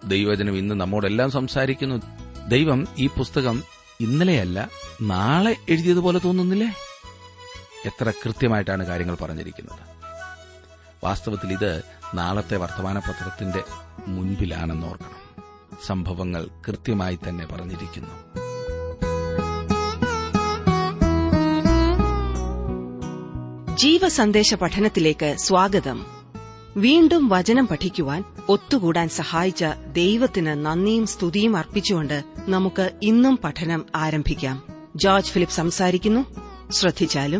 ദൈവജനം ഇന്ന് നമ്മോടെല്ലാം സംസാരിക്കുന്നു ദൈവം ഈ പുസ്തകം ഇന്നലെയല്ല നാളെ എഴുതിയതുപോലെ തോന്നുന്നില്ലേ എത്ര കൃത്യമായിട്ടാണ് കാര്യങ്ങൾ പറഞ്ഞിരിക്കുന്നത് വാസ്തവത്തിൽ ഇത് നാളത്തെ വർത്തമാനപത്രത്തിന്റെ മുൻപിലാണെന്ന് ഓർക്കണം സംഭവങ്ങൾ കൃത്യമായി തന്നെ പറഞ്ഞിരിക്കുന്നു ജീവസന്ദേശ പഠനത്തിലേക്ക് സ്വാഗതം വീണ്ടും വചനം പഠിക്കുവാൻ ഒത്തുകൂടാൻ സഹായിച്ച ദൈവത്തിന് നന്ദിയും സ്തുതിയും അർപ്പിച്ചുകൊണ്ട് നമുക്ക് ഇന്നും പഠനം ആരംഭിക്കാം ജോർജ് ഫിലിപ്പ് സംസാരിക്കുന്നു ശ്രദ്ധിച്ചാലും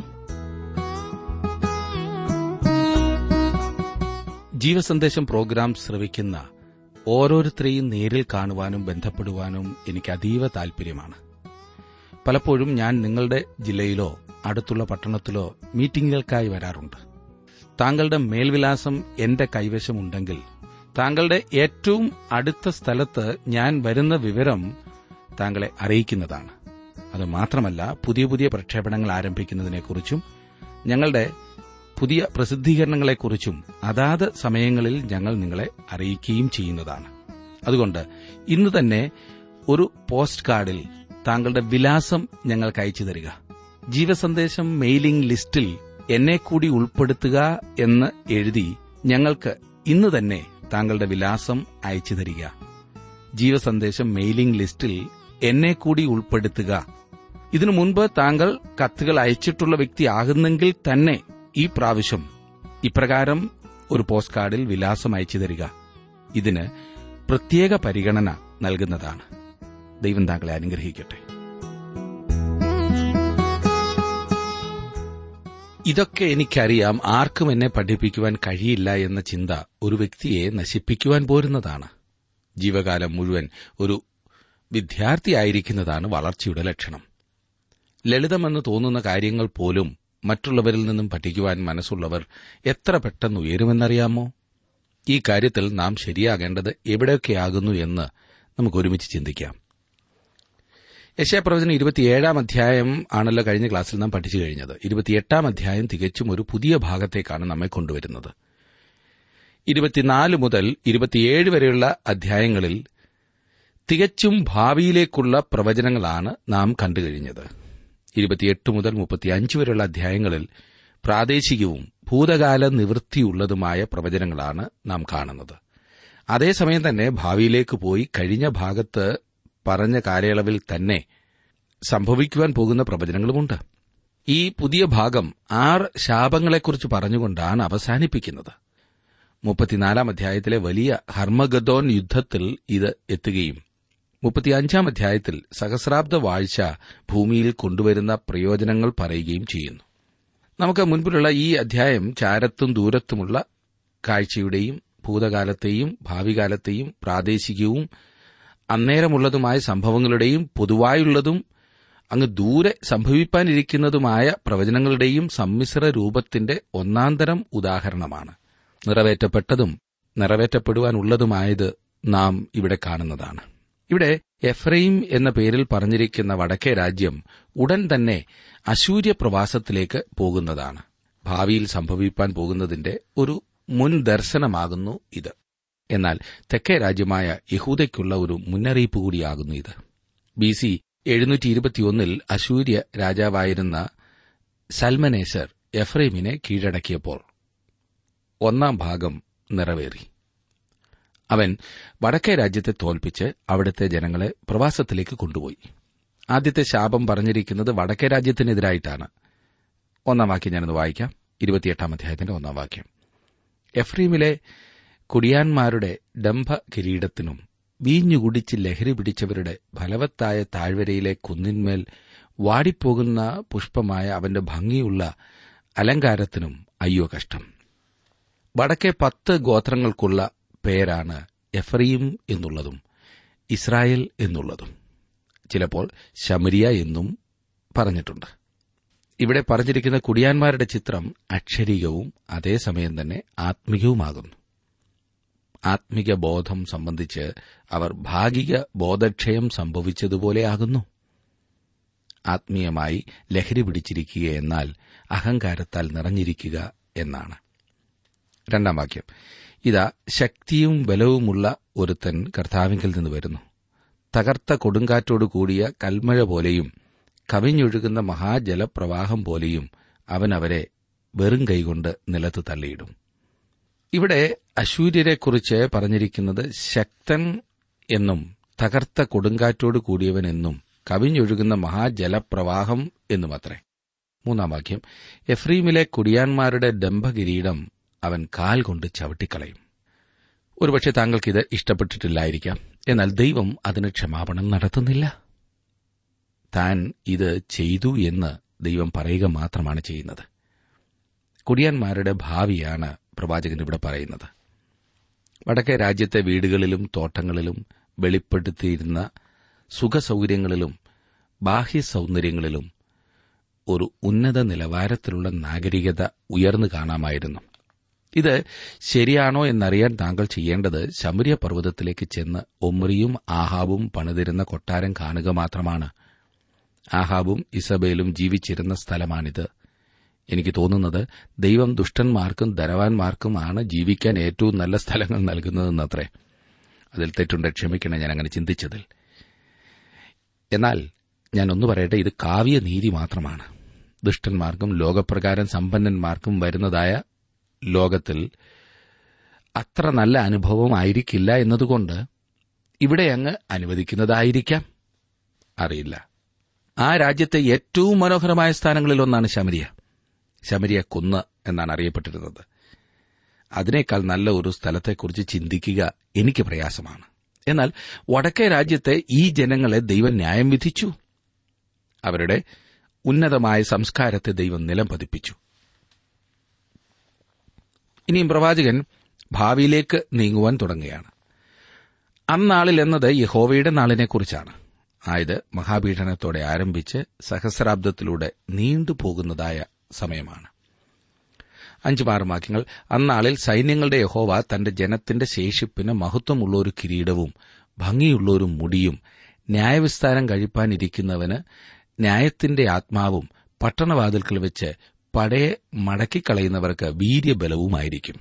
ജീവസന്ദേശം പ്രോഗ്രാം ശ്രവിക്കുന്ന ഓരോരുത്തരെയും നേരിൽ കാണുവാനും ബന്ധപ്പെടുവാനും എനിക്ക് അതീവ താൽപര്യമാണ് പലപ്പോഴും ഞാൻ നിങ്ങളുടെ ജില്ലയിലോ അടുത്തുള്ള പട്ടണത്തിലോ മീറ്റിംഗുകൾക്കായി വരാറുണ്ട് താങ്കളുടെ മേൽവിലാസം എന്റെ കൈവശമുണ്ടെങ്കിൽ താങ്കളുടെ ഏറ്റവും അടുത്ത സ്ഥലത്ത് ഞാൻ വരുന്ന വിവരം താങ്കളെ അറിയിക്കുന്നതാണ് അത് മാത്രമല്ല പുതിയ പുതിയ പ്രക്ഷേപണങ്ങൾ ആരംഭിക്കുന്നതിനെക്കുറിച്ചും ഞങ്ങളുടെ പുതിയ പ്രസിദ്ധീകരണങ്ങളെക്കുറിച്ചും അതാത് സമയങ്ങളിൽ ഞങ്ങൾ നിങ്ങളെ അറിയിക്കുകയും ചെയ്യുന്നതാണ് അതുകൊണ്ട് ഇന്ന് തന്നെ ഒരു പോസ്റ്റ് കാർഡിൽ താങ്കളുടെ വിലാസം ഞങ്ങൾക്ക് അയച്ചു തരിക ജീവസന്ദേശം മെയിലിംഗ് ലിസ്റ്റിൽ എന്നെ കൂടി ഉൾപ്പെടുത്തുക എന്ന് എഴുതി ഞങ്ങൾക്ക് ഇന്ന് തന്നെ താങ്കളുടെ വിലാസം അയച്ചു തരിക ജീവസന്ദേശം മെയിലിംഗ് ലിസ്റ്റിൽ എന്നെ കൂടി ഉൾപ്പെടുത്തുക ഇതിനു മുൻപ് താങ്കൾ കത്തുകൾ അയച്ചിട്ടുള്ള വ്യക്തിയാകുന്നെങ്കിൽ തന്നെ ഈ പ്രാവശ്യം ഇപ്രകാരം ഒരു പോസ്റ്റ് കാർഡിൽ വിലാസം അയച്ചു തരിക ഇതിന് പ്രത്യേക പരിഗണന നൽകുന്നതാണ് ദൈവം താങ്കളെ അനുഗ്രഹിക്കട്ടെ ഇതൊക്കെ എനിക്കറിയാം ആർക്കും എന്നെ പഠിപ്പിക്കുവാൻ കഴിയില്ല എന്ന ചിന്ത ഒരു വ്യക്തിയെ നശിപ്പിക്കുവാൻ പോരുന്നതാണ് ജീവകാലം മുഴുവൻ ഒരു വിദ്യാർത്ഥിയായിരിക്കുന്നതാണ് വളർച്ചയുടെ ലക്ഷണം ലളിതമെന്ന് തോന്നുന്ന കാര്യങ്ങൾ പോലും മറ്റുള്ളവരിൽ നിന്നും പഠിക്കുവാൻ മനസ്സുള്ളവർ എത്ര പെട്ടെന്ന് ഉയരുമെന്നറിയാമോ ഈ കാര്യത്തിൽ നാം ശരിയാകേണ്ടത് എവിടെയൊക്കെയാകുന്നു എന്ന് നമുക്ക് ഒരുമിച്ച് ചിന്തിക്കാം യശാപ്രവചനം ഇരുപത്തിയേഴാം അധ്യായം ആണല്ലോ കഴിഞ്ഞ ക്ലാസ്സിൽ നാം പഠിച്ചു കഴിഞ്ഞത് ഇരുപത്തിയെട്ടാം അധ്യായം തികച്ചും ഒരു പുതിയ ഭാഗത്തേക്കാണ് നമ്മെ കൊണ്ടുവരുന്നത് ഇരുപത്തിനാല് മുതൽ ഇരുപത്തിയേഴ് വരെയുള്ള അധ്യായങ്ങളിൽ തികച്ചും ഭാവിയിലേക്കുള്ള പ്രവചനങ്ങളാണ് നാം കണ്ടുകഴിഞ്ഞത് ഇരുപത്തിയെട്ട് മുതൽ മുപ്പത്തിയഞ്ച് വരെയുള്ള അധ്യായങ്ങളിൽ പ്രാദേശികവും ഭൂതകാല നിവൃത്തിയുള്ളതുമായ പ്രവചനങ്ങളാണ് നാം കാണുന്നത് അതേസമയം തന്നെ ഭാവിയിലേക്ക് പോയി കഴിഞ്ഞ ഭാഗത്ത് പറഞ്ഞ കാലയളവിൽ തന്നെ സംഭവിക്കുവാൻ പോകുന്ന പ്രവചനങ്ങളുമുണ്ട് ഈ പുതിയ ഭാഗം ആറ് ശാപങ്ങളെക്കുറിച്ച് പറഞ്ഞുകൊണ്ടാണ് അവസാനിപ്പിക്കുന്നത് മുപ്പത്തിനാലാം അധ്യായത്തിലെ വലിയ ഹർമഗദോൻ യുദ്ധത്തിൽ ഇത് എത്തുകയും മുപ്പത്തിയഞ്ചാം അധ്യായത്തിൽ സഹസ്രാബ്ദ വാഴ്ച ഭൂമിയിൽ കൊണ്ടുവരുന്ന പ്രയോജനങ്ങൾ പറയുകയും ചെയ്യുന്നു നമുക്ക് മുൻപിലുള്ള ഈ അധ്യായം ചാരത്തും ദൂരത്തുമുള്ള കാഴ്ചയുടെയും ഭൂതകാലത്തെയും ഭാവികാലത്തെയും പ്രാദേശികവും അന്നേരമുള്ളതുമായ സംഭവങ്ങളുടെയും പൊതുവായുള്ളതും അങ്ങ് ദൂരെ സംഭവിപ്പാനിരിക്കുന്നതുമായ പ്രവചനങ്ങളുടെയും സമ്മിശ്ര രൂപത്തിന്റെ ഒന്നാന്തരം ഉദാഹരണമാണ് നിറവേറ്റപ്പെട്ടതും നിറവേറ്റപ്പെടുവാനുള്ളതുമായത് നാം ഇവിടെ കാണുന്നതാണ് ഇവിടെ എഫ്രൈം എന്ന പേരിൽ പറഞ്ഞിരിക്കുന്ന വടക്കേ രാജ്യം ഉടൻ തന്നെ അശൂര്യ പ്രവാസത്തിലേക്ക് പോകുന്നതാണ് ഭാവിയിൽ സംഭവിപ്പാൻ പോകുന്നതിന്റെ ഒരു മുൻ ദർശനമാകുന്നു ഇത് എന്നാൽ തെക്കേ രാജ്യമായ യഹൂദയ്ക്കുള്ള ഒരു മുന്നറിയിപ്പ് കൂടിയാകുന്നു ഇത് ബി സി എഴുന്നൂറ്റി ഇരുപത്തിയൊന്നിൽ അശൂര്യ രാജാവായിരുന്ന സൽമനേസർ എഫ്രൈമിനെ കീഴടക്കിയപ്പോൾ ഒന്നാം ഭാഗം നിറവേറി അവൻ വടക്കേ രാജ്യത്തെ തോൽപ്പിച്ച് അവിടുത്തെ ജനങ്ങളെ പ്രവാസത്തിലേക്ക് കൊണ്ടുപോയി ആദ്യത്തെ ശാപം പറഞ്ഞിരിക്കുന്നത് വടക്കേ രാജ്യത്തിനെതിരായിട്ടാണ് ഒന്നാം വാക്യം ഞാനൊന്ന് വായിക്കാം ഇരുപത്തിയെട്ടാം അധ്യായത്തിന്റെ ഒന്നാം വാക്യം എഫ്രീമിലെ കുടിയാന്മാരുടെ ഡംഭ കിരീടത്തിനും വീഞ്ഞുകുടിച്ച് ലഹരി പിടിച്ചവരുടെ ഫലവത്തായ താഴ്വരയിലെ കുന്നിന്മേൽ വാടിപ്പോകുന്ന പുഷ്പമായ അവന്റെ ഭംഗിയുള്ള അലങ്കാരത്തിനും അയ്യോ കഷ്ടം വടക്കേ പത്ത് ഗോത്രങ്ങൾക്കുള്ള പേരാണ് എഫ്രീം എന്നുള്ളതും ഇസ്രായേൽ എന്നുള്ളതും ചിലപ്പോൾ ശമരിയ എന്നും പറഞ്ഞിട്ടുണ്ട് ഇവിടെ പറഞ്ഞിരിക്കുന്ന കുടിയാന്മാരുടെ ചിത്രം അക്ഷരികവും അതേസമയം തന്നെ ആത്മികവുമാകുന്നു ആത്മിക ബോധം സംബന്ധിച്ച് അവർ ഭാഗിക ബോധക്ഷയം സംഭവിച്ചതുപോലെയാകുന്നു ആത്മീയമായി ലഹരി പിടിച്ചിരിക്കുക എന്നാൽ അഹങ്കാരത്താൽ നിറഞ്ഞിരിക്കുക എന്നാണ് രണ്ടാം വാക്യം ഇതാ ശക്തിയും ബലവുമുള്ള ഒരുത്തൻ കർത്താവിങ്കിൽ നിന്ന് വരുന്നു തകർത്ത കൊടുങ്കാറ്റോട് കൂടിയ കൽമഴ പോലെയും കവിഞ്ഞൊഴുകുന്ന മഹാജലപ്രവാഹം പോലെയും അവൻ അവരെ വെറും കൈകൊണ്ട് നിലത്ത് തള്ളിയിടും ഇവിടെ അശൂര്യരെക്കുറിച്ച് പറഞ്ഞിരിക്കുന്നത് ശക്തൻ എന്നും തകർത്ത കൊടുങ്കാറ്റോട് കൂടിയവൻ എന്നും കവിഞ്ഞൊഴുകുന്ന മഹാജലപ്രവാഹം എന്നുമത്രേ മൂന്നാം വാക്യം എഫ്രീമിലെ കുടിയാന്മാരുടെ ഡംഭകിരീടം അവൻ കാൽ കൊണ്ട് ചവിട്ടിക്കളയും ഒരുപക്ഷെ താങ്കൾക്കിത് ഇഷ്ടപ്പെട്ടിട്ടില്ലായിരിക്കാം എന്നാൽ ദൈവം അതിന് ക്ഷമാപണം നടത്തുന്നില്ല താൻ ഇത് ചെയ്തു എന്ന് ദൈവം പറയുക മാത്രമാണ് ചെയ്യുന്നത് കുടിയാന്മാരുടെ ഭാവിയാണ് പ്രവാചകൻ ഇവിടെ പറയുന്നത് വടക്കേ രാജ്യത്തെ വീടുകളിലും തോട്ടങ്ങളിലും വെളിപ്പെടുത്തിയിരുന്ന സുഖസൗകര്യങ്ങളിലും ബാഹ്യ സൗന്ദര്യങ്ങളിലും ഒരു ഉന്നത നിലവാരത്തിലുള്ള നാഗരികത ഉയർന്നു കാണാമായിരുന്നു ഇത് ശരിയാണോ എന്നറിയാൻ താങ്കൾ ചെയ്യേണ്ടത് ശമരിയ പർവ്വതത്തിലേക്ക് ചെന്ന് ഒമ്രിയും ആഹാബും പണിതിരുന്ന കൊട്ടാരം കാണുക മാത്രമാണ് ആഹാബും ഇസബേലും ജീവിച്ചിരുന്ന സ്ഥലമാണിത് എനിക്ക് തോന്നുന്നത് ദൈവം ദുഷ്ടന്മാർക്കും ധനവാന്മാർക്കുമാണ് ജീവിക്കാൻ ഏറ്റവും നല്ല സ്ഥലങ്ങൾ നൽകുന്നതെന്നത്രേ അതിൽ തെറ്റുണ്ട് ക്ഷമിക്കണം ഞാൻ അങ്ങനെ ചിന്തിച്ചതിൽ എന്നാൽ ഞാൻ ഒന്ന് പറയട്ടെ ഇത് കാവ്യനീതി മാത്രമാണ് ദുഷ്ടന്മാർക്കും ലോകപ്രകാരം സമ്പന്നന്മാർക്കും വരുന്നതായ ലോകത്തിൽ അത്ര നല്ല അനുഭവമായിരിക്കില്ല എന്നതുകൊണ്ട് ഇവിടെ അങ്ങ് അനുവദിക്കുന്നതായിരിക്കാം അറിയില്ല ആ രാജ്യത്തെ ഏറ്റവും മനോഹരമായ സ്ഥാനങ്ങളിൽ ഒന്നാണ് ശമരിയ ശമരിയ കുന്ന് എന്നാണ് അറിയപ്പെട്ടിരുന്നത് അതിനേക്കാൾ നല്ല ഒരു സ്ഥലത്തെക്കുറിച്ച് ചിന്തിക്കുക എനിക്ക് പ്രയാസമാണ് എന്നാൽ വടക്കേ രാജ്യത്തെ ഈ ജനങ്ങളെ ദൈവം ന്യായം വിധിച്ചു അവരുടെ ഉന്നതമായ സംസ്കാരത്തെ ദൈവം നിലം പതിപ്പിച്ചു ഇനിയും പ്രവാചകൻ ഭാവിയിലേക്ക് നീങ്ങുവാൻ തുടങ്ങുകയാണ് അന്നാളിൽ എന്നത് യഹോവയുടെ നാളിനെക്കുറിച്ചാണ് ആയത് മഹാപീഡനത്തോടെ ആരംഭിച്ച് സഹസ്രാബ്ദത്തിലൂടെ നീണ്ടുപോകുന്നതായ സമയമാണ് അഞ്ചുമാറ് വാക്യങ്ങൾ അന്നാളിൽ സൈന്യങ്ങളുടെ യഹോവ തന്റെ ജനത്തിന്റെ ശേഷിപ്പിന് മഹത്വമുള്ള ഒരു കിരീടവും ഭംഗിയുള്ള ഒരു മുടിയും ന്യായവിസ്താരം കഴിപ്പാനിരിക്കുന്നവന് ന്യായത്തിന്റെ ആത്മാവും പട്ടണവാതിൽക്കൽ വെച്ച് പടയെ മടക്കിക്കളയുന്നവർക്ക് വീര്യബലവുമായിരിക്കും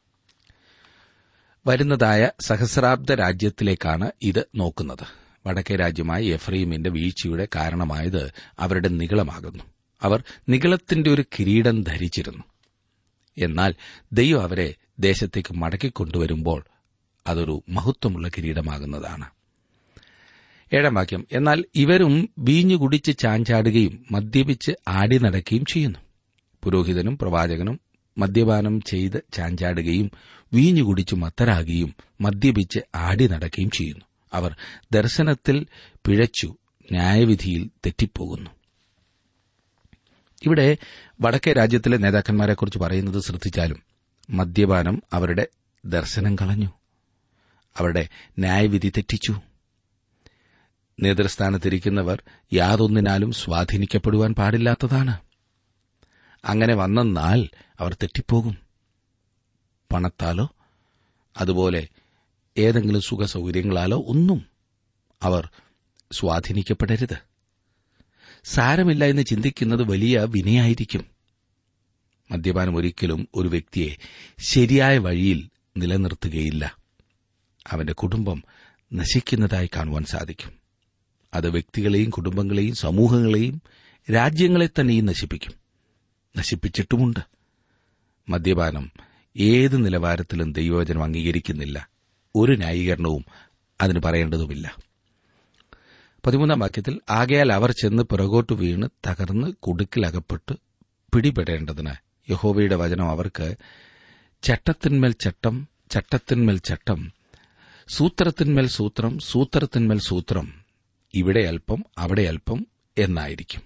വരുന്നതായ സഹസ്രാബ്ദ രാജ്യത്തിലേക്കാണ് ഇത് നോക്കുന്നത് വടക്കേ രാജ്യമായ എഫ്രീമിന്റെ വീഴ്ചയുടെ കാരണമായത് അവരുടെ നികളമാകുന്നു അവർ നികളത്തിന്റെ ഒരു കിരീടം ധരിച്ചിരുന്നു എന്നാൽ ദൈവം അവരെ ദേശത്തേക്ക് മടക്കിക്കൊണ്ടുവരുമ്പോൾ അതൊരു മഹത്വമുള്ള കിരീടമാകുന്നതാണ് ഏഴാം വാക്യം എന്നാൽ ഇവരും വീഞ്ഞു കുടിച്ച് ചാഞ്ചാടുകയും മദ്യപിച്ച് ആടി നടക്കുകയും ചെയ്യുന്നു പുരോഹിതനും പ്രവാചകനും മദ്യപാനം ചെയ്ത് ചാഞ്ചാടുകയും വീഞ്ഞു കുടിച്ച് മത്തരാകുകയും മദ്യപിച്ച് ആടി നടക്കുകയും ചെയ്യുന്നു അവർ ദർശനത്തിൽ പിഴച്ചു ന്യായവിധിയിൽ തെറ്റിപ്പോകുന്നു ഇവിടെ വടക്കേ രാജ്യത്തിലെ നേതാക്കന്മാരെക്കുറിച്ച് പറയുന്നത് ശ്രദ്ധിച്ചാലും മദ്യപാനം അവരുടെ ദർശനം കളഞ്ഞു അവരുടെ ന്യായവിധി തെറ്റിച്ചു നേതൃസ്ഥാനത്തിരിക്കുന്നവർ യാതൊന്നിനാലും സ്വാധീനിക്കപ്പെടുവാൻ പാടില്ലാത്തതാണ് അങ്ങനെ വന്നെന്നാൽ അവർ തെറ്റിപ്പോകും പണത്താലോ അതുപോലെ ഏതെങ്കിലും സുഖസൗകര്യങ്ങളാലോ ഒന്നും അവർ സ്വാധീനിക്കപ്പെടരുത് സാരമില്ല എന്ന് ചിന്തിക്കുന്നത് വലിയ വിനയായിരിക്കും മദ്യപാനം ഒരിക്കലും ഒരു വ്യക്തിയെ ശരിയായ വഴിയിൽ നിലനിർത്തുകയില്ല അവന്റെ കുടുംബം നശിക്കുന്നതായി കാണുവാൻ സാധിക്കും അത് വ്യക്തികളെയും കുടുംബങ്ങളെയും സമൂഹങ്ങളെയും രാജ്യങ്ങളെ തന്നെയും നശിപ്പിക്കും നശിപ്പിച്ചിട്ടുമുണ്ട് മദ്യപാനം ഏത് നിലവാരത്തിലും ദൈവവചനം അംഗീകരിക്കുന്നില്ല ഒരു ന്യായീകരണവും അതിന് പറയേണ്ടതുമില്ല പതിമൂന്നാം വാക്യത്തിൽ ആകയാൽ അവർ ചെന്ന് പിറകോട്ട് വീണ് തകർന്ന് കുടുക്കിലകപ്പെട്ട് പിടിപെടേണ്ടതിന് യഹോവയുടെ വചനം അവർക്ക് ചട്ടത്തിന്മേൽ ചട്ടം ചട്ടത്തിന്മേൽ ചട്ടം സൂത്രത്തിന്മേൽ സൂത്രം സൂത്രത്തിന്മേൽ സൂത്രം ഇവിടെ അല്പം അവിടെ അല്പം എന്നായിരിക്കും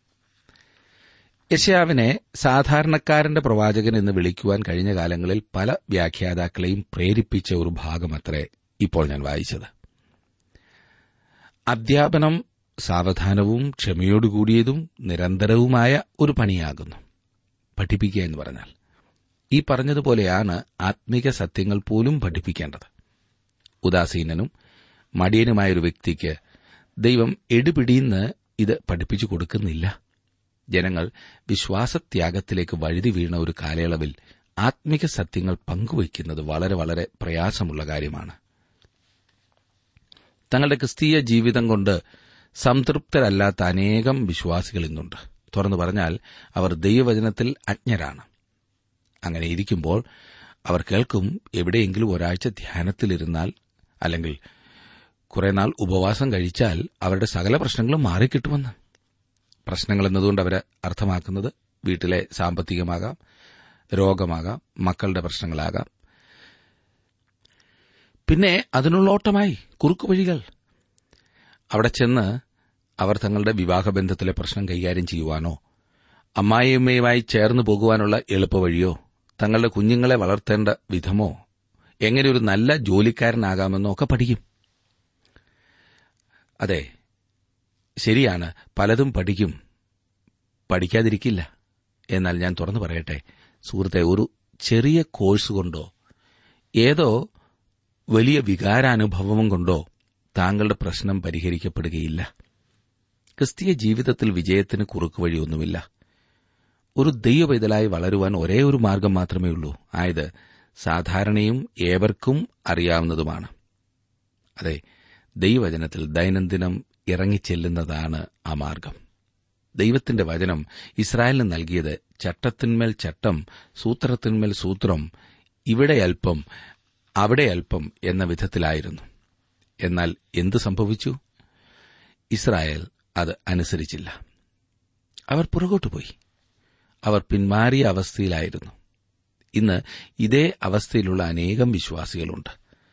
യശയാവിനെ സാധാരണക്കാരന്റെ പ്രവാചകൻ എന്ന് വിളിക്കുവാൻ കഴിഞ്ഞ കാലങ്ങളിൽ പല വ്യാഖ്യാതാക്കളെയും പ്രേരിപ്പിച്ച ഒരു ഭാഗമത്രേ ഇപ്പോൾ ഞാൻ വായിച്ചത് അധ്യാപനം സാവധാനവും ക്ഷമയോടുകൂടിയതും നിരന്തരവുമായ ഒരു പണിയാകുന്നു പഠിപ്പിക്കുക എന്ന് പറഞ്ഞാൽ ഈ പറഞ്ഞതുപോലെയാണ് ആത്മീക സത്യങ്ങൾ പോലും പഠിപ്പിക്കേണ്ടത് ഉദാസീനനും മടിയനുമായൊരു വ്യക്തിക്ക് ദൈവം എടുപിടിയിന്ന് ഇത് പഠിപ്പിച്ചു കൊടുക്കുന്നില്ല ജനങ്ങൾ വിശ്വാസത്യാഗത്തിലേക്ക് വഴുതി വീണ ഒരു കാലയളവിൽ ആത്മിക സത്യങ്ങൾ പങ്കുവയ്ക്കുന്നത് വളരെ വളരെ പ്രയാസമുള്ള കാര്യമാണ് തങ്ങളുടെ ക്രിസ്തീയ ജീവിതം കൊണ്ട് സംതൃപ്തരല്ലാത്ത അനേകം വിശ്വാസികൾ ഇന്നുണ്ട് തുറന്നു പറഞ്ഞാൽ അവർ ദൈവവചനത്തിൽ അജ്ഞരാണ് അങ്ങനെ ഇരിക്കുമ്പോൾ അവർ കേൾക്കും എവിടെയെങ്കിലും ഒരാഴ്ച ധ്യാനത്തിലിരുന്നാൽ അല്ലെങ്കിൽ കുറെ നാൾ ഉപവാസം കഴിച്ചാൽ അവരുടെ സകല പ്രശ്നങ്ങളും മാറിക്കിട്ടുമെന്ന് പ്രശ്നങ്ങൾ എന്നതുകൊണ്ട് അവർ അർത്ഥമാക്കുന്നത് വീട്ടിലെ സാമ്പത്തികമാകാം രോഗമാകാം മക്കളുടെ പ്രശ്നങ്ങളാകാം പിന്നെ അതിനുള്ള ഓട്ടമായി കുറുക്കുവഴികൾ അവിടെ ചെന്ന് അവർ തങ്ങളുടെ വിവാഹബന്ധത്തിലെ പ്രശ്നം കൈകാര്യം ചെയ്യുവാനോ അമ്മായിയമ്മയുമായി ചേർന്ന് പോകുവാനുള്ള എളുപ്പവഴിയോ തങ്ങളുടെ കുഞ്ഞുങ്ങളെ വളർത്തേണ്ട വിധമോ എങ്ങനെ ഒരു നല്ല ജോലിക്കാരനാകാമെന്നോ ഒക്കെ പഠിക്കും അതെ ശരിയാണ് പലതും പഠിക്കും പഠിക്കാതിരിക്കില്ല എന്നാൽ ഞാൻ തുറന്നു പറയട്ടെ സുഹൃത്തെ ഒരു ചെറിയ കോഴ്സ് കൊണ്ടോ ഏതോ വലിയ വികാരാനുഭവം കൊണ്ടോ താങ്കളുടെ പ്രശ്നം പരിഹരിക്കപ്പെടുകയില്ല ക്രിസ്തീയ ജീവിതത്തിൽ വിജയത്തിന് കുറുക്കുവഴിയൊന്നുമില്ല ഒരു ദൈവപൈതലായി വളരുവാൻ ഒരേ ഒരു മാർഗം മാത്രമേ ഉള്ളൂ ആയത് സാധാരണയും ഏവർക്കും അറിയാവുന്നതുമാണ് അതെ ദൈവവചനത്തിൽ ദൈനംദിനം ഇറങ്ങിച്ചെല്ലുന്നതാണ് ആ മാർഗം ദൈവത്തിന്റെ വചനം ഇസ്രായേലിന് നൽകിയത് ചട്ടത്തിന്മേൽ ചട്ടം സൂത്രത്തിന്മേൽ സൂത്രം ഇവിടെ അല്പം അവിടെ അല്പം എന്ന വിധത്തിലായിരുന്നു എന്നാൽ എന്ത് സംഭവിച്ചു ഇസ്രായേൽ അത് അനുസരിച്ചില്ല അവർ പുറകോട്ട് പോയി അവർ പിന്മാറിയ അവസ്ഥയിലായിരുന്നു ഇന്ന് ഇതേ അവസ്ഥയിലുള്ള അനേകം വിശ്വാസികളുണ്ട്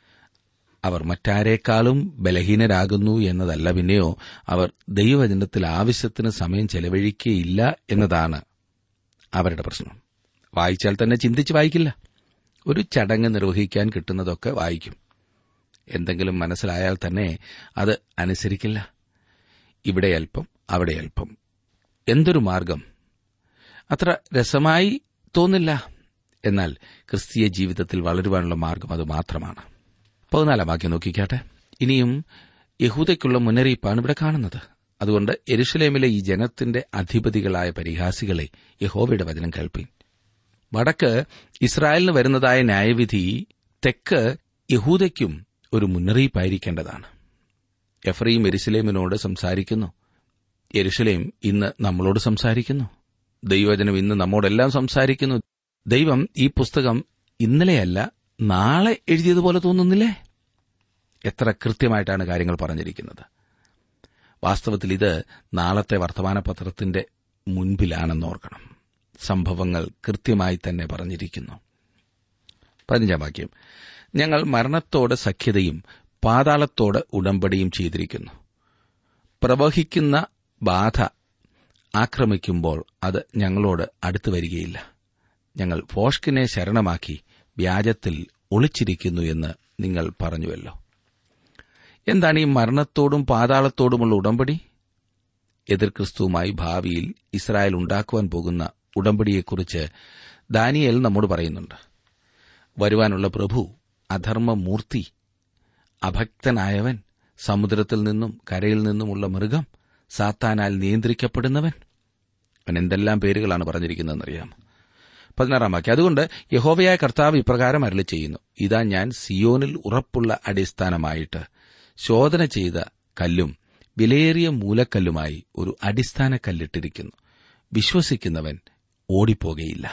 അവർ മറ്റാരേക്കാളും ബലഹീനരാകുന്നു എന്നതല്ല പിന്നെയോ അവർ ദൈവവചനത്തിൽ ആവശ്യത്തിന് സമയം ചെലവഴിക്കുകയില്ല എന്നതാണ് അവരുടെ പ്രശ്നം വായിച്ചാൽ തന്നെ ചിന്തിച്ച് വായിക്കില്ല ഒരു ചടങ്ങ് നിർവഹിക്കാൻ കിട്ടുന്നതൊക്കെ വായിക്കും എന്തെങ്കിലും മനസ്സിലായാൽ തന്നെ അത് അനുസരിക്കില്ല ഇവിടെ അല്പം അവിടെ അല്പം എന്തൊരു മാർഗം അത്ര രസമായി തോന്നില്ല എന്നാൽ ക്രിസ്തീയ ജീവിതത്തിൽ വളരുവാനുള്ള മാർഗം അത് മാത്രമാണ് പതിനാലാം വാക്യം നോക്കിക്കാട്ടെ ഇനിയും യഹൂദയ്ക്കുള്ള മുന്നറിയിപ്പാണ് ഇവിടെ കാണുന്നത് അതുകൊണ്ട് എരുഷലേമിലെ ഈ ജനത്തിന്റെ അധിപതികളായ പരിഹാസികളെ യഹോവയുടെ വചനം കേൾപ്പീൻ വടക്ക് ഇസ്രായേലിന് വരുന്നതായ ന്യായവിധി തെക്ക് യഹൂദയ്ക്കും ഒരു മുന്നറിയിപ്പായിരിക്കേണ്ടതാണ് എഫ്രയും എരുസലേമിനോട് സംസാരിക്കുന്നു എരുസലേം ഇന്ന് നമ്മളോട് സംസാരിക്കുന്നു ദൈവജനം ഇന്ന് നമ്മോടെല്ലാം സംസാരിക്കുന്നു ദൈവം ഈ പുസ്തകം ഇന്നലെയല്ല നാളെ എഴുതിയതുപോലെ തോന്നുന്നില്ലേ എത്ര കൃത്യമായിട്ടാണ് കാര്യങ്ങൾ പറഞ്ഞിരിക്കുന്നത് വാസ്തവത്തിൽ ഇത് നാളത്തെ വർത്തമാനപത്രത്തിന്റെ മുൻപിലാണെന്ന് ഓർക്കണം സംഭവങ്ങൾ കൃത്യമായി തന്നെ പറഞ്ഞിരിക്കുന്നു പതിനഞ്ചാം വാക്യം ഞങ്ങൾ മരണത്തോട് സഖ്യതയും പാതാളത്തോട് ഉടമ്പടിയും ചെയ്തിരിക്കുന്നു പ്രവഹിക്കുന്ന ബാധ ആക്രമിക്കുമ്പോൾ അത് ഞങ്ങളോട് അടുത്തു വരികയില്ല ഞങ്ങൾ ഫോഷ്കിനെ ശരണമാക്കി വ്യാജത്തിൽ ഒളിച്ചിരിക്കുന്നു എന്ന് നിങ്ങൾ പറഞ്ഞുവല്ലോ എന്താണ് ഈ മരണത്തോടും പാതാളത്തോടുമുള്ള ഉടമ്പടി എതിർ ക്രിസ്തുവുമായി ഭാവിയിൽ ഇസ്രായേൽ ഉണ്ടാക്കുവാൻ പോകുന്ന ഉടമ്പടിയെക്കുറിച്ച് ദാനിയേൽ നമ്മോട് പറയുന്നുണ്ട് വരുവാനുള്ള പ്രഭു അധർമ്മമൂർത്തി അഭക്തനായവൻ സമുദ്രത്തിൽ നിന്നും കരയിൽ നിന്നുമുള്ള മൃഗം സാത്താനാൽ നിയന്ത്രിക്കപ്പെടുന്നവൻ അവൻ എന്തെല്ലാം പേരുകളാണ് പറഞ്ഞിരിക്കുന്നതെന്നറിയാം പതിനാറാം വാക്യം അതുകൊണ്ട് യഹോവയായ കർത്താവ് ഇപ്രകാരം അരളി ചെയ്യുന്നു ഇതാ ഞാൻ സിയോനിൽ ഉറപ്പുള്ള അടിസ്ഥാനമായിട്ട് ശോധന ചെയ്ത കല്ലും വിലയേറിയ മൂലക്കല്ലുമായി ഒരു അടിസ്ഥാന കല്ലിട്ടിരിക്കുന്നു വിശ്വസിക്കുന്നവൻ ഓടിപ്പോകയില്ല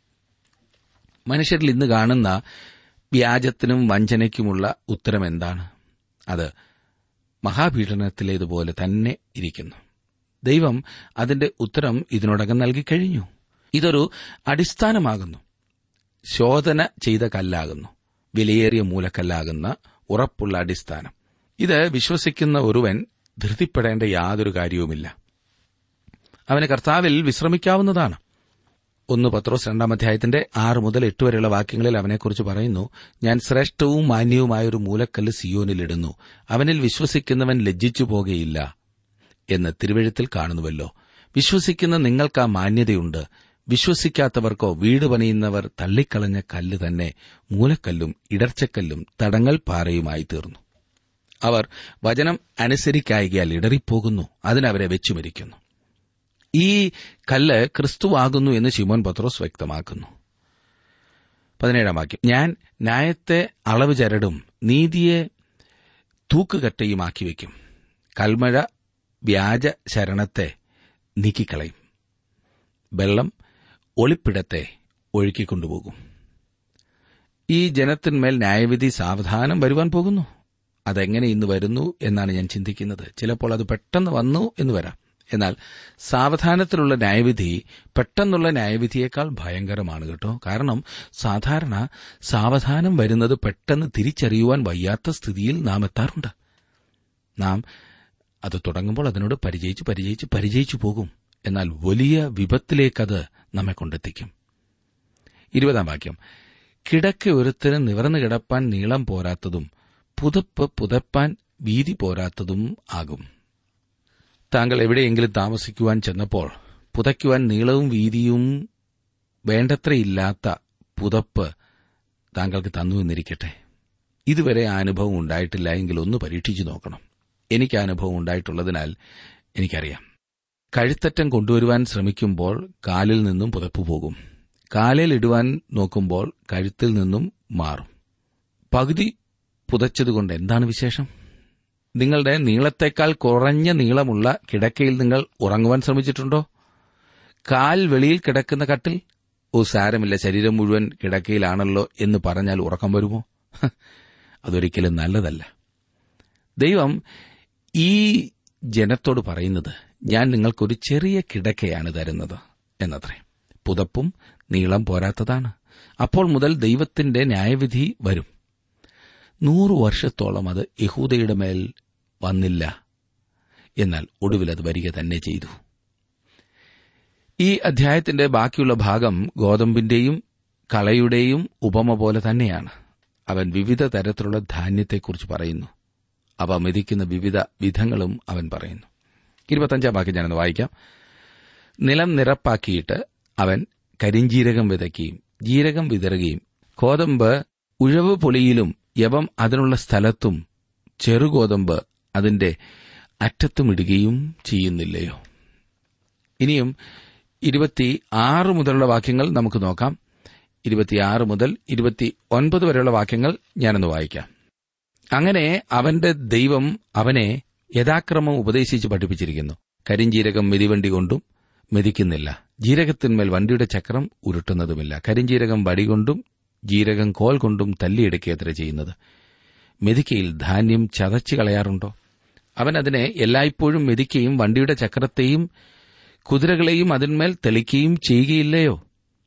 മനുഷ്യരിൽ ഇന്ന് കാണുന്ന വ്യാജത്തിനും വഞ്ചനയ്ക്കുമുള്ള ഉത്തരം എന്താണ് അത് മഹാപീഡനത്തിലേതുപോലെ തന്നെ ഇരിക്കുന്നു ദൈവം അതിന്റെ ഉത്തരം ഇതിനോടകം നൽകിക്കഴിഞ്ഞു ഇതൊരു അടിസ്ഥാനമാകുന്നു ശോധന ചെയ്ത കല്ലാകുന്നു വിലയേറിയ മൂലക്കല്ലാകുന്ന ഉറപ്പുള്ള അടിസ്ഥാനം ഇത് വിശ്വസിക്കുന്ന ഒരുവൻ ധൃതിപ്പെടേണ്ട യാതൊരു കാര്യവുമില്ല അവന് കർത്താവിൽ വിശ്രമിക്കാവുന്നതാണ് ഒന്ന് പത്രോസ് രണ്ടാം അധ്യായത്തിന്റെ ആറ് മുതൽ എട്ട് വരെയുള്ള വാക്യങ്ങളിൽ അവനെക്കുറിച്ച് പറയുന്നു ഞാൻ ശ്രേഷ്ഠവും മാന്യവുമായ ഒരു മൂലക്കല്ല് സിയോനിലിടുന്നു അവനിൽ വിശ്വസിക്കുന്നവൻ ലജ്ജിച്ചു പോകുകയില്ല എന്ന് തിരുവഴുത്തിൽ കാണുന്നുവല്ലോ വിശ്വസിക്കുന്ന നിങ്ങൾക്ക് ആ മാന്യതയുണ്ട് വിശ്വസിക്കാത്തവർക്കോ വീട് പണിയുന്നവർ തള്ളിക്കളഞ്ഞ കല്ല് തന്നെ മൂലക്കല്ലും ഇടർച്ചക്കല്ലും തടങ്ങൽ പാറയുമായി തീർന്നു അവർ വചനം അനുസരിക്കായികയാൽ ഇടറിപ്പോകുന്നു അതിനവരെ വെച്ചുമരിക്കുന്നു ഈ കല്ല് ക്രിസ്തുവാകുന്നു എന്ന് ശിമോൻ പത്രോസ് വ്യക്തമാക്കുന്നു പതിനേഴാം വാക്യം ഞാൻ ന്യായത്തെ അളവ് ചരടും നീതിയെ തൂക്കുകട്ടയുമാക്കി വയ്ക്കും കൽമഴ വ്യാജ ശരണത്തെ നീക്കിക്കളയും വെള്ളം ഒളിപ്പിടത്തെ ഒഴുക്കിക്കൊണ്ടുപോകും ഈ ജനത്തിന്മേൽ ന്യായവിധി സാവധാനം വരുവാൻ പോകുന്നു അതെങ്ങനെ ഇന്ന് വരുന്നു എന്നാണ് ഞാൻ ചിന്തിക്കുന്നത് ചിലപ്പോൾ അത് പെട്ടെന്ന് വന്നു എന്ന് വരാം എന്നാൽ സാവധാനത്തിലുള്ള ന്യായവിധി പെട്ടെന്നുള്ള ന്യായവിധിയേക്കാൾ ഭയങ്കരമാണ് കേട്ടോ കാരണം സാധാരണ സാവധാനം വരുന്നത് പെട്ടെന്ന് തിരിച്ചറിയുവാൻ വയ്യാത്ത സ്ഥിതിയിൽ നാം എത്താറുണ്ട് നാം അത് തുടങ്ങുമ്പോൾ അതിനോട് പരിചയിച്ച് പരിചയിച്ച് പരിചയിച്ചു പോകും എന്നാൽ വലിയ വിപത്തിലേക്കത് നമ്മെ കൊണ്ടെത്തിക്കും ഇരുപതാം വാക്യം കിടക്ക ഒരുത്തന് നിവർന്നു കിടപ്പാൻ നീളം പോരാത്തതും പുതപ്പ് പുതപ്പാൻ വീതി പോരാത്തതും ആകും താങ്കൾ എവിടെയെങ്കിലും താമസിക്കുവാൻ ചെന്നപ്പോൾ പുതയ്ക്കുവാൻ നീളവും വീതിയും വേണ്ടത്രയില്ലാത്ത പുതപ്പ് താങ്കൾക്ക് തന്നു എന്നിരിക്കട്ടെ ഇതുവരെ ആ അനുഭവം ഉണ്ടായിട്ടില്ല എങ്കിൽ ഒന്ന് പരീക്ഷിച്ചു നോക്കണം എനിക്ക് ആ അനുഭവം ഉണ്ടായിട്ടുള്ളതിനാൽ എനിക്കറിയാം കഴുത്തറ്റം കൊണ്ടുവരുവാൻ ശ്രമിക്കുമ്പോൾ കാലിൽ നിന്നും പുതപ്പ് പോകും കാലിൽ ഇടുവാൻ നോക്കുമ്പോൾ കഴുത്തിൽ നിന്നും മാറും പകുതി പുതച്ചതുകൊണ്ട് എന്താണ് വിശേഷം നിങ്ങളുടെ നീളത്തേക്കാൾ കുറഞ്ഞ നീളമുള്ള കിടക്കയിൽ നിങ്ങൾ ഉറങ്ങുവാൻ ശ്രമിച്ചിട്ടുണ്ടോ കാൽ വെളിയിൽ കിടക്കുന്ന കട്ടിൽ ഓ സാരമില്ല ശരീരം മുഴുവൻ കിടക്കയിലാണല്ലോ എന്ന് പറഞ്ഞാൽ ഉറക്കം വരുമോ ഹ, അതൊരിക്കലും നല്ലതല്ല ദൈവം ഈ ജനത്തോട് പറയുന്നത് ഞാൻ നിങ്ങൾക്കൊരു ചെറിയ കിടക്കയാണ് തരുന്നത് എന്നത്രേ പുതപ്പും നീളം പോരാത്തതാണ് അപ്പോൾ മുതൽ ദൈവത്തിന്റെ ന്യായവിധി വരും നൂറു വർഷത്തോളം അത് യഹൂദയുടെ മേൽ വന്നില്ല എന്നാൽ ഒടുവിൽ അത് വരിക തന്നെ ചെയ്തു ഈ അധ്യായത്തിന്റെ ബാക്കിയുള്ള ഭാഗം ഗോതമ്പിന്റെയും കളയുടെയും ഉപമ പോലെ തന്നെയാണ് അവൻ വിവിധ തരത്തിലുള്ള ധാന്യത്തെക്കുറിച്ച് പറയുന്നു അവ മെതിക്കുന്ന വിവിധ വിധങ്ങളും അവൻ പറയുന്നു ഇരുപത്തഞ്ചാം വാക്യം ഞാനൊന്ന് വായിക്കാം നിലം നിറപ്പാക്കിയിട്ട് അവൻ കരിഞ്ജീരകം വിതയ്ക്കുകയും ജീരകം വിതറുകയും കോതമ്പ് ഉഴവ് പൊളിയിലും യവം അതിനുള്ള സ്ഥലത്തും ചെറുകോതമ്പ് അതിന്റെ അറ്റത്തും ഇടുകയും ചെയ്യുന്നില്ലയോ ഇനിയും ഇരുപത്തി ആറ് മുതലുള്ള വാക്യങ്ങൾ നമുക്ക് നോക്കാം ഇരുപത്തിയാറ് മുതൽ ഇരുപത്തി ഒൻപത് വരെയുള്ള വാക്യങ്ങൾ ഞാനൊന്ന് വായിക്കാം അങ്ങനെ അവന്റെ ദൈവം അവനെ യഥാക്രമം ഉപദേശിച്ച് പഠിപ്പിച്ചിരിക്കുന്നു കരിഞ്ജീരകം മെതിവണ്ടി കൊണ്ടും മെതിക്കുന്നില്ല ജീരകത്തിന്മേൽ വണ്ടിയുടെ ചക്രം ഉരുട്ടുന്നതുമില്ല കരിഞ്ജീരകം വടികൊണ്ടും ജീരകം കോൽ കൊണ്ടും തല്ലിയെടുക്കുകയത്ര ചെയ്യുന്നത് മെതിക്കയിൽ ധാന്യം ചതച്ചു കളയാറുണ്ടോ അവൻ അതിനെ എല്ലായ്പ്പോഴും മെതിക്കുകയും വണ്ടിയുടെ ചക്രത്തെയും കുതിരകളെയും അതിന്മേൽ തെളിക്കുകയും ചെയ്യുകയില്ലയോ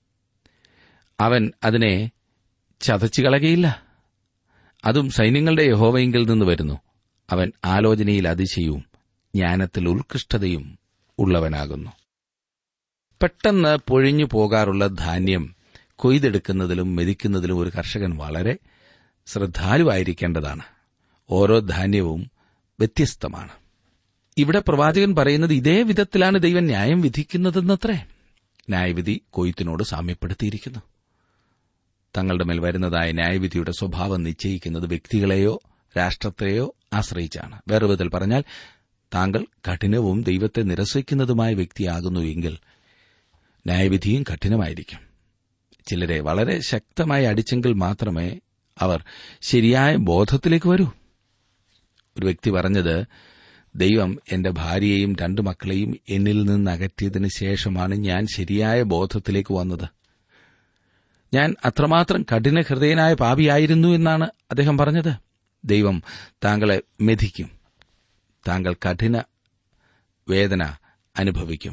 അവൻ അതിനെ ചതച്ചു കളകയില്ല അതും സൈന്യങ്ങളുടെ യഹോവയെങ്കിൽ നിന്ന് വരുന്നു അവൻ ആലോചനയിൽ അതിശയവും ജ്ഞാനത്തിൽ ഉത്കൃഷ്ടതയും ഉള്ളവനാകുന്നു പെട്ടെന്ന് പൊഴിഞ്ഞു പോകാറുള്ള ധാന്യം കൊയ്തെടുക്കുന്നതിലും മെതിക്കുന്നതിലും ഒരു കർഷകൻ വളരെ ശ്രദ്ധാലുവായിരിക്കേണ്ടതാണ് ഓരോ ധാന്യവും വ്യത്യസ്തമാണ് ഇവിടെ പ്രവാചകൻ പറയുന്നത് ഇതേ വിധത്തിലാണ് ദൈവം ന്യായം വിധിക്കുന്നതെന്നത്രേ ന്യായവിധി കൊയ്ത്തിനോട് സാമ്യപ്പെടുത്തിയിരിക്കുന്നു തങ്ങളുടെ മേൽ വരുന്നതായ ന്യായവിധിയുടെ സ്വഭാവം നിശ്ചയിക്കുന്നത് വ്യക്തികളെയോ രാഷ്ട്രത്തെയോ ആശ്രയിച്ചാണ് വേറെ വിധത്തിൽ പറഞ്ഞാൽ താങ്കൾ കഠിനവും ദൈവത്തെ നിരസിക്കുന്നതുമായ വ്യക്തിയാകുന്നു എങ്കിൽ ന്യായവിധിയും കഠിനമായിരിക്കും ചിലരെ വളരെ ശക്തമായി അടിച്ചെങ്കിൽ മാത്രമേ അവർ ശരിയായ ബോധത്തിലേക്ക് വരൂ ഒരു വ്യക്തി പറഞ്ഞത് ദൈവം എന്റെ ഭാര്യയെയും രണ്ടു മക്കളെയും എന്നിൽ നിന്ന് അകറ്റിയതിനു ശേഷമാണ് ഞാൻ ശരിയായ ബോധത്തിലേക്ക് വന്നത് ഞാൻ അത്രമാത്രം കഠിന ഹൃദയനായ പാപിയായിരുന്നു എന്നാണ് അദ്ദേഹം പറഞ്ഞത് ദൈവം താങ്കളെ മെധിക്കും താങ്കൾ കഠിന വേദന അനുഭവിക്കും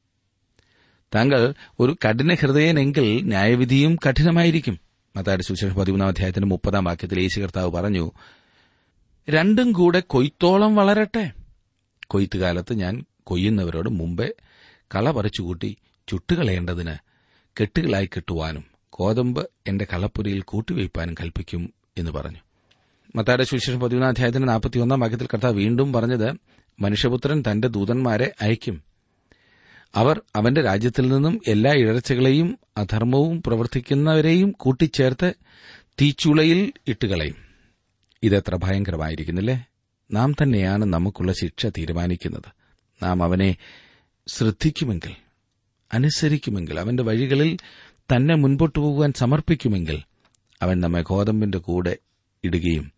താങ്കൾ ഒരു കഠിന ഹൃദയനെങ്കിൽ ന്യായവിധിയും കഠിനമായിരിക്കും മത്തായുടെ സുശേഷം പതിമൂന്നാം അധ്യായത്തിന്റെ മുപ്പതാം വാക്യത്തിൽ യേശു കർത്താവ് പറഞ്ഞു രണ്ടും കൂടെ കൊയ്ത്തോളം വളരട്ടെ കൊയ്ത്തുകാലത്ത് ഞാൻ കൊയ്യുന്നവരോട് മുമ്പേ കള പറിച്ചുകൂട്ടി ചുട്ടുകളയേണ്ടതിന് കെട്ടുകളായി കെട്ടുവാനും കോതമ്പ് എന്റെ കളപ്പുരയിൽ കൂട്ടിവയ്പ്പാനും കൽപ്പിക്കും എന്ന് പറഞ്ഞു മത്തായുടെ സുവിശേഷം പതിമൂന്നാം അധ്യായത്തിന്റെ നാൽപ്പത്തിയൊന്നാം വാക്യത്തിൽ കർത്താവ് വീണ്ടും പറഞ്ഞത് മനുഷ്യപുത്രൻ തന്റെ ദൂതന്മാരെ അയക്കും അവർ അവന്റെ രാജ്യത്തിൽ നിന്നും എല്ലാ ഇഴർച്ചകളെയും അധർമ്മവും പ്രവർത്തിക്കുന്നവരെയും കൂട്ടിച്ചേർത്ത് തീച്ചുളയിൽ ഇട്ടുകളയും ഇതെത്ര ഭയങ്കരമായിരിക്കുന്നില്ലേ നാം തന്നെയാണ് നമുക്കുള്ള ശിക്ഷ തീരുമാനിക്കുന്നത് നാം അവനെ ശ്രദ്ധിക്കുമെങ്കിൽ അനുസരിക്കുമെങ്കിൽ അവന്റെ വഴികളിൽ തന്നെ മുൻപോട്ടു പോകുവാൻ സമർപ്പിക്കുമെങ്കിൽ അവൻ നമ്മെ ഗോതമ്പിന്റെ കൂടെ ഇടുകയും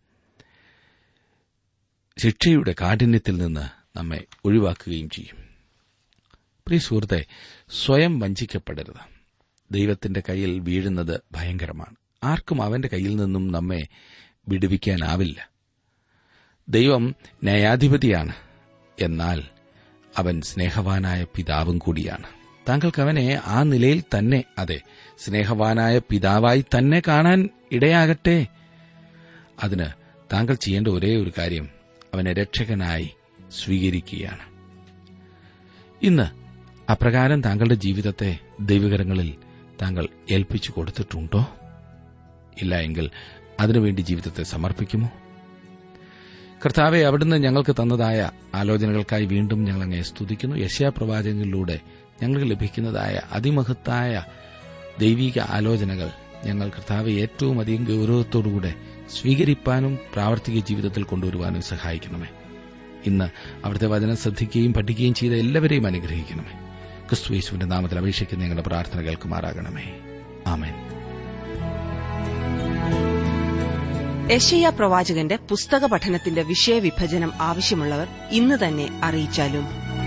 ശിക്ഷയുടെ കാഠിന്യത്തിൽ നിന്ന് നമ്മെ ഒഴിവാക്കുകയും ചെയ്യും പ്രിയ സുഹൃത്തെ സ്വയം വഞ്ചിക്കപ്പെടരുത് ദൈവത്തിന്റെ കയ്യിൽ വീഴുന്നത് ഭയങ്കരമാണ് ആർക്കും അവന്റെ കയ്യിൽ നിന്നും നമ്മെ വിടുവിക്കാനാവില്ല ദൈവം ന്യായാധിപതിയാണ് എന്നാൽ അവൻ സ്നേഹവാനായ പിതാവും കൂടിയാണ് താങ്കൾക്ക് അവനെ ആ നിലയിൽ തന്നെ അതെ സ്നേഹവാനായ പിതാവായി തന്നെ കാണാൻ ഇടയാകട്ടെ അതിന് താങ്കൾ ചെയ്യേണ്ട ഒരേ ഒരു കാര്യം അവനെ രക്ഷകനായി സ്വീകരിക്കുകയാണ് ഇന്ന് അപ്രകാരം താങ്കളുടെ ജീവിതത്തെ ദൈവകരങ്ങളിൽ താങ്കൾ ഏൽപ്പിച്ചു കൊടുത്തിട്ടുണ്ടോ ഇല്ല എങ്കിൽ അതിനുവേണ്ടി ജീവിതത്തെ സമർപ്പിക്കുമോ കർത്താവെ അവിടുന്ന് ഞങ്ങൾക്ക് തന്നതായ ആലോചനകൾക്കായി വീണ്ടും ഞങ്ങൾ അങ്ങേ സ്തുതിക്കുന്നു യശയാപ്രവാചകങ്ങളിലൂടെ ഞങ്ങൾക്ക് ലഭിക്കുന്നതായ അതിമഹത്തായ ദൈവിക ആലോചനകൾ ഞങ്ങൾ കർത്താവെ ഏറ്റവും അധികം ഗൌരവത്തോടുകൂടെ സ്വീകരിപ്പാനും പ്രാവർത്തിക ജീവിതത്തിൽ കൊണ്ടുവരുവാനും സഹായിക്കണമേ ഇന്ന് അവിടുത്തെ വചനം ശ്രദ്ധിക്കുകയും പഠിക്കുകയും ചെയ്ത എല്ലാവരെയും അനുഗ്രഹിക്കണമേ ക്രിസ്തു യേശുവിന്റെ നാമത്തിൽ അപേക്ഷിക്കുന്ന ഞങ്ങളുടെ പ്രാർത്ഥന കേൾക്കുമാറാകണമേ ആമേൻ യശയ്യ പ്രവാചകന്റെ പുസ്തക പഠനത്തിന്റെ വിഷയവിഭജനം ആവശ്യമുള്ളവർ ഇന്ന് തന്നെ അറിയിച്ചാലും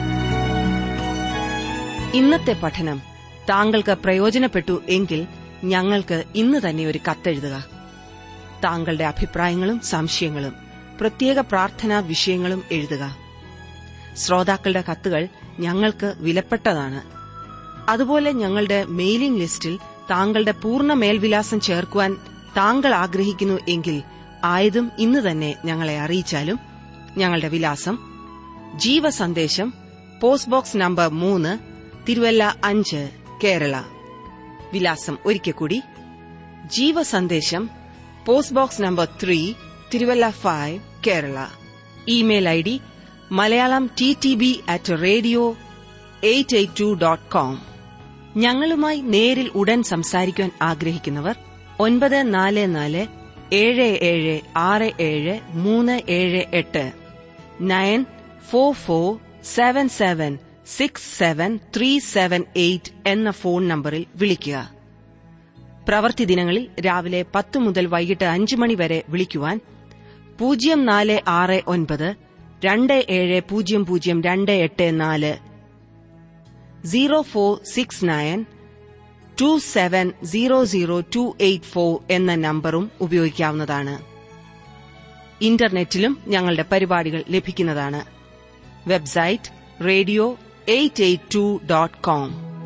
ഇന്നത്തെ പഠനം താങ്കൾക്ക് പ്രയോജനപ്പെട്ടു എങ്കിൽ ഞങ്ങൾക്ക് ഇന്ന് തന്നെ ഒരു കത്തെഴുതുക താങ്കളുടെ അഭിപ്രായങ്ങളും സംശയങ്ങളും പ്രത്യേക പ്രാർത്ഥനാ വിഷയങ്ങളും എഴുതുക ശ്രോതാക്കളുടെ കത്തുകൾ ഞങ്ങൾക്ക് വിലപ്പെട്ടതാണ് അതുപോലെ ഞങ്ങളുടെ മെയിലിംഗ് ലിസ്റ്റിൽ താങ്കളുടെ പൂർണ്ണ മേൽവിലാസം ചേർക്കുവാൻ താങ്കൾ ആഗ്രഹിക്കുന്നു എങ്കിൽ ആയതും ഇന്ന് തന്നെ ഞങ്ങളെ അറിയിച്ചാലും ഞങ്ങളുടെ വിലാസം ജീവസന്ദേശം പോസ്റ്റ് ബോക്സ് നമ്പർ മൂന്ന് തിരുവല്ല അഞ്ച് കേരള വിലാസം ഒരിക്കൽ കൂടി ജീവസന്ദേശം post box number three Thiruvalla five Kerala email I D Malayalam T T B at radio eight eight two dot com ഞങ്ങളുമായി നേരിൽ ഉടൻ സംസാരിക്കുവാൻ ആഗ്രഹിക്കുന്നവർ ഒൻപത് നാല് നാല് ഏഴ് ഏഴ് ആറ് ഏഴ് മൂന്ന് ഏഴ് എട്ട് nine four four seven seven six seven three seven eight എന്ന ഫോൺ നമ്പറിൽ വിളിക്കുക പ്രവൃത്തി ദിനങ്ങളിൽ രാവിലെ പത്ത് മുതൽ വൈകിട്ട് അഞ്ച് മണി വരെ വിളിക്കുവാൻ പൂജ്യം നാല് ആറ് ഒൻപത് രണ്ട് ഏഴ് പൂജ്യം പൂജ്യം രണ്ട് എട്ട് നാല് zero four six nine two seven zero zero two eight four എന്ന നമ്പറും ഉപയോഗിക്കാവുന്നതാണ് ഇന്റർനെറ്റിലും ഞങ്ങളുടെ പരിപാടികൾ ലഭിക്കുന്നതാണ് website radio eight eight two dot com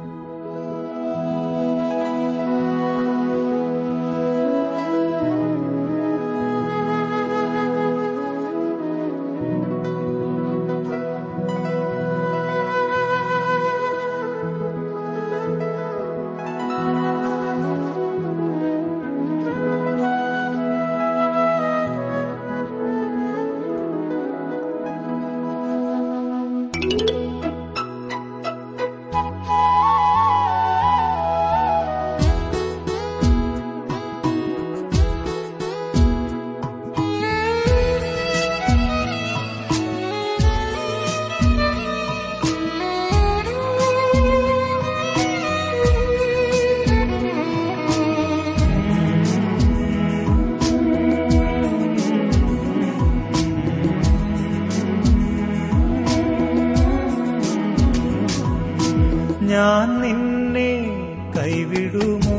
ഞാൻ നിന്നെ കൈവിടുമോ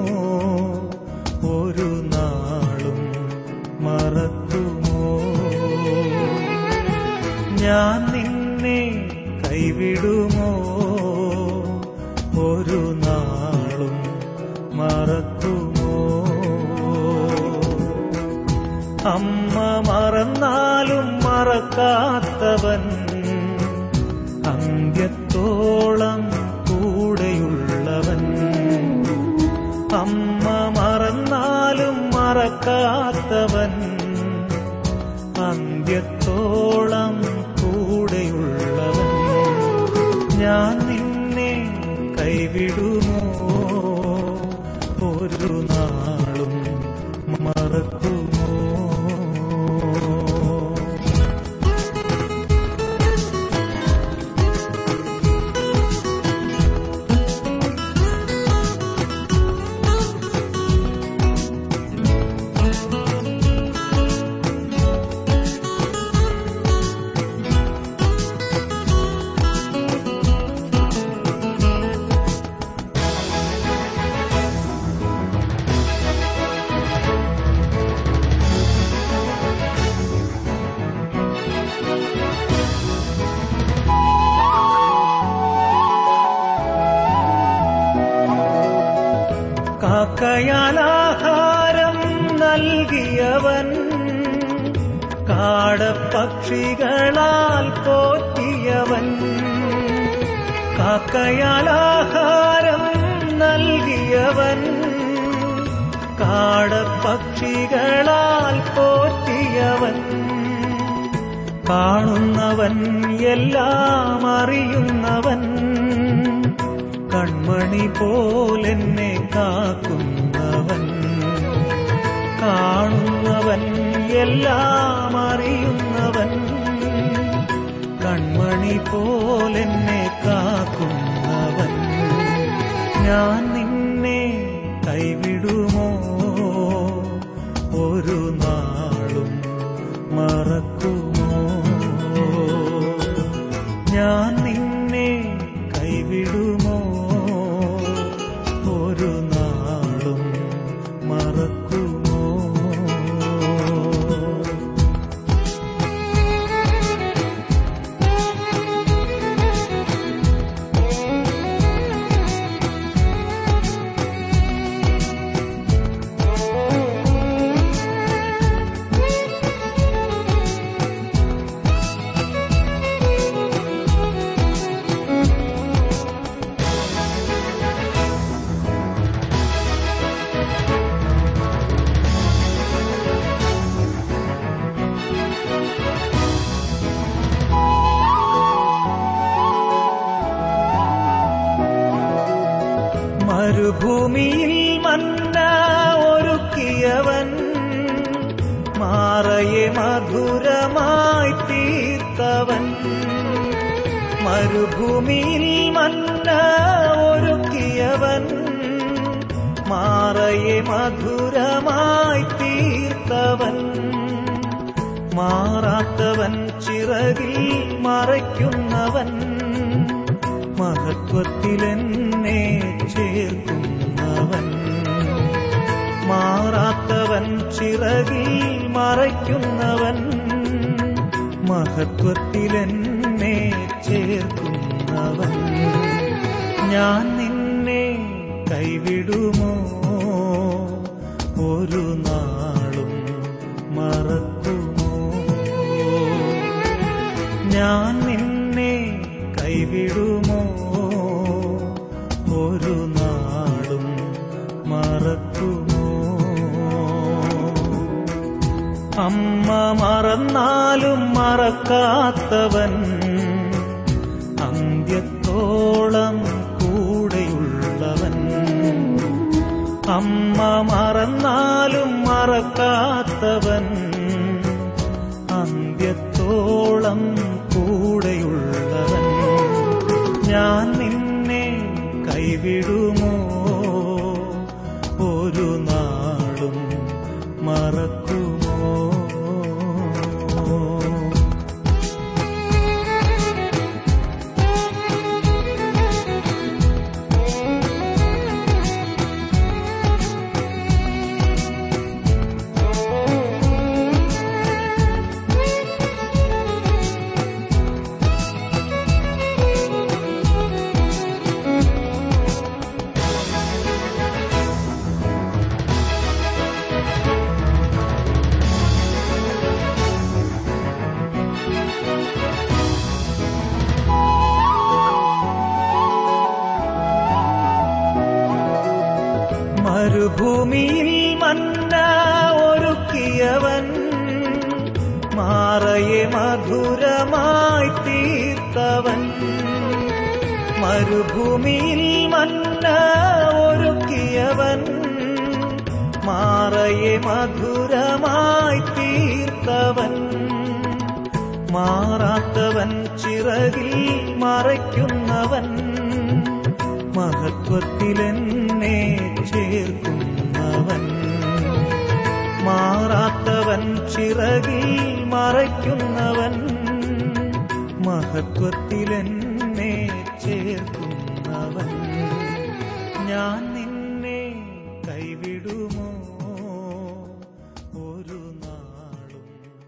ഒരു നാളും മറക്കുമോ ഞാൻ നിന്നെ കൈവിടുമോ ഒരു നാളും മറക്കുമോ അമ്മ മറന്നാലും മറക്കാത്തവൻ അന്ത്യത്തോളം കൂടെയുള്ളവൻ അമ്മ മറന്നാലും മറക്കാത്തവൻ അന്ത്യത്തോളം കൂടെയുള്ളവൻ ഞാൻ നിന്നെ കൈവിടുമോ ഒരു നാളും മറക്കുമോ കാക്കയാലാഹാരം നൽകിയവൻ കാടപ്പക്ഷികളാൽ പോറ്റിയവൻ കാക്കയാലാഹാരം നൽകിയവൻ കാടപ്പക്ഷികളാൽ പോറ്റിയവൻ കാണുന്നവൻ എല്ലാം അറിയുന്നവൻ കൺമണി പോലെന്നെ കാക്കുന്നവൻ കാണുന്നവൻ എല്ലാം അറിയുന്നവൻ കൺമണി പോലെന്നെ കാക്കുന്നവൻ ഞാൻ നിന്നെ കൈവിടുമോ ഒരു നാളും മറക്കുമോ ഞാൻ നിന്നെ കൈവിടുമോ ഒരു നാളും മറക്കുമോ മരുഭൂമിയിൽ മന്ന ഒരുക്കിയവൻ മാറയെ മധുരമായി തീർത്തവൻ മരുഭൂമിയിൽ മന്ന ഒരുക്കിയവൻ മാറയെ മധുരമായി തീർത്തവൻ മാറാത്തവൻ ചിറകിൽ മറയ്ക്കുന്നവൻ മഹത്വത്തിലെന്നെ ചേർക്കുന്നവൻ മാറാത്തവൻ ചിറകിൽ മറയ്ക്കുന്നവൻ മഹത്വത്തിലെന്നെ ചേർക്കുന്നവൻ ഞാൻ നിന്നെ കൈവിടുമോ ഒരു നാളും മറക്കുമോ ഞാൻ നിന്നെ കൈവിടുമോ ഒരു നാളും മറക്കുമോ അമ്മ മറന്നാലും മറക്കാത്തവൻ അന്ത്യത്തോളം കൂടെയുള്ളവൻ അമ്മ മറന്നാലും മറക്കാത്തവൻ അന്ത്യത്തോളം കൂടെയുള്ളവൻ ഞാൻ നിന്നെ കൈവിടുമോ ഒരു നാളും മറക്കുമോ മരുഭൂമിയിൽ മന്ന ഒരുക്കിയവൻ മാറയെ മധുരമായി തീർത്തവൻ മരുഭൂമിയിൽ മന്ന ഒരുക്കിയവൻ മാറയെ മധുരമായി തീർത്തവൻ മാറാത്തവൻ ചിറകിൽ മറയ്ക്കുന്നവൻ മഹത്വത്തിലെന്നെ ചേർക്കുന്നവൻ മാറാത്തവൻ ചിറകിൽ മറയ്ക്കുന്നവൻ മഹത്വത്തിലെന്നെ ചേർക്കുന്നവൻ ഞാൻ നിന്നെ കൈവിടുമോ